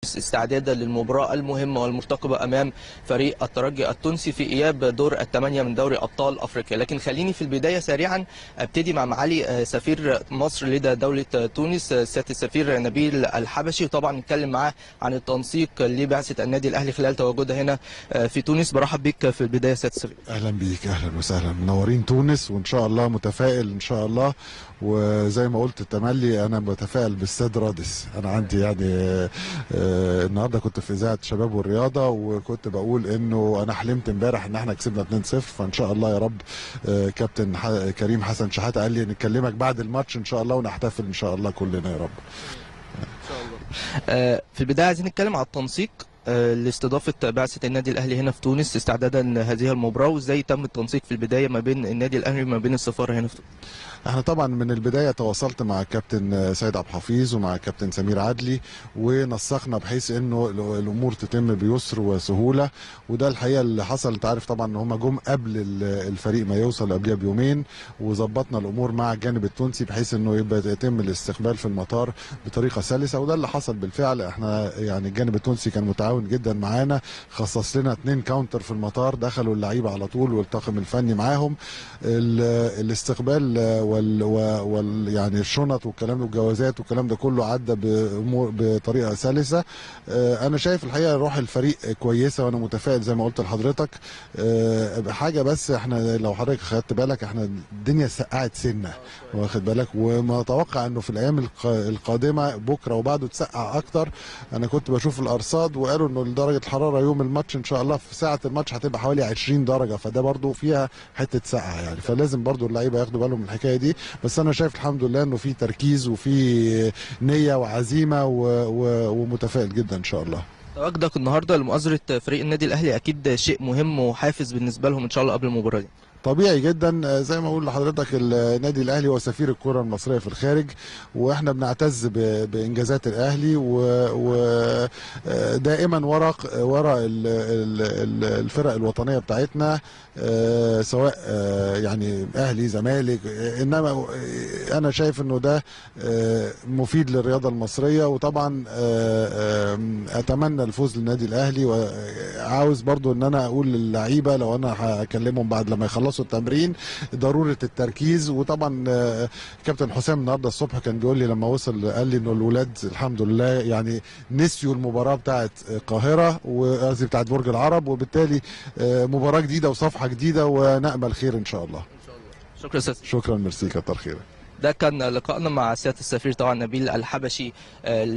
استعدادا للمباراة المهمة والمرتقبة أمام فريق الترجي التونسي في إياب دور الثمانية من دوري أبطال أفريقيا لكن خليني في البداية سريعا أبتدي مع معالي آه، سفير مصر لدى دولة تونس آه، سيادة السفير نبيل الحبشي وطبعا نتكلم معاه عن التنسيق لبعثة النادي الأهلي خلال تواجدها هنا آه، في تونس برحب بك في البداية سيادة السفير اهلا بيك اهلا وسهلا منورين تونس وان شاء الله متفائل ان شاء الله وزي ما قلت التملي انا بتفائل باستاد رادس انا عندي يعني آه، آه، النهارده كنت في اذاعه الشباب والرياضه وكنت بقول انه انا حلمت امبارح ان احنا كسبنا 2-0 فان شاء الله يا رب آه، كابتن ح- كريم حسن شحاته قال لي نكلمك بعد الماتش ان شاء الله ونحتفل ان شاء الله كلنا يا رب آه، في البداية عايزين نتكلم على التنسيق آه، لاستضافة بعثة النادي الأهلي هنا في تونس استعدادا هذه المباراة وازاي تم التنسيق في البداية ما بين النادي الأهلي وما بين السفارة هنا في تونس احنا طبعا من البدايه تواصلت مع كابتن سيد عبد الحفيظ ومع كابتن سمير عدلي ونسقنا بحيث انه ال- الامور تتم بيسر وسهوله وده الحقيقه اللي حصل انت عارف طبعا ان هم جم قبل ال- الفريق ما يوصل قبلها بيومين وظبطنا الامور مع الجانب التونسي بحيث انه يبقى يتم الاستقبال في المطار بطريقه سلسه وده اللي حصل بالفعل احنا يعني الجانب التونسي كان متعاون جدا معانا خصص لنا اتنين كاونتر في المطار دخلوا اللعيبه على طول والطاقم الفني معاهم ال- الاستقبال وال, و- وال يعني الشنط والكلام ده والجوازات والكلام ده كله عدى بامور بطريقه سلسه آه، انا شايف الحقيقه روح الفريق كويسه وانا متفائل زي ما قلت لحضرتك آه، حاجه بس احنا لو حضرتك خدت بالك احنا الدنيا سقعت سنه واخد بالك وما اتوقع انه في الايام الق- القادمه بكره وبعده تسقع اكتر انا كنت بشوف الارصاد وقالوا انه درجه الحراره يوم الماتش ان شاء الله في ساعه الماتش هتبقى حوالي 20 درجه فده برضو فيها حته سقعه يعني فلازم برضو اللعيبه ياخدوا بالهم من الحكايه دي بس انا شايف الحمد لله انه في تركيز وفي نيه وعزيمه و... و... ومتفائل جدا ان شاء الله تواجدك النهارده لمؤازرة فريق النادي الأهلي أكيد شيء مهم وحافز بالنسبة لهم إن شاء الله قبل المباراة دي طبيعي جدا آه، زي ما اقول لحضرتك النادي الاهلي هو سفير الكره المصريه في الخارج واحنا بنعتز ب- بانجازات الاهلي ودائما ورا ورا ال- ال- ال- الفرق الوطنيه بتاعتنا آه، سواء آه، يعني اهلي زمالك آه، انما آه، انا شايف انه ده آه، مفيد للرياضه المصريه وطبعا آه، آه، اتمنى الفوز للنادي الاهلي وعاوز برضو ان انا اقول للعيبه لو انا هكلمهم بعد لما يخلصوا التمرين ضروره التركيز وطبعا آه، كابتن حسام النهارده الصبح كان بيقول لي لما وصل قال لي انه الولاد الحمد لله يعني نسيوا المباراه بتاعت القاهره وقصدي بتاعت برج العرب وبالتالي آه، مباراه جديده وصفحه جديده ونامل خير ان شاء الله شكرا أستاذ شكرا ميرسي كتر خيرك ده كان لقائنا مع سيادة السفير طبعا نبيل الحبشي آه،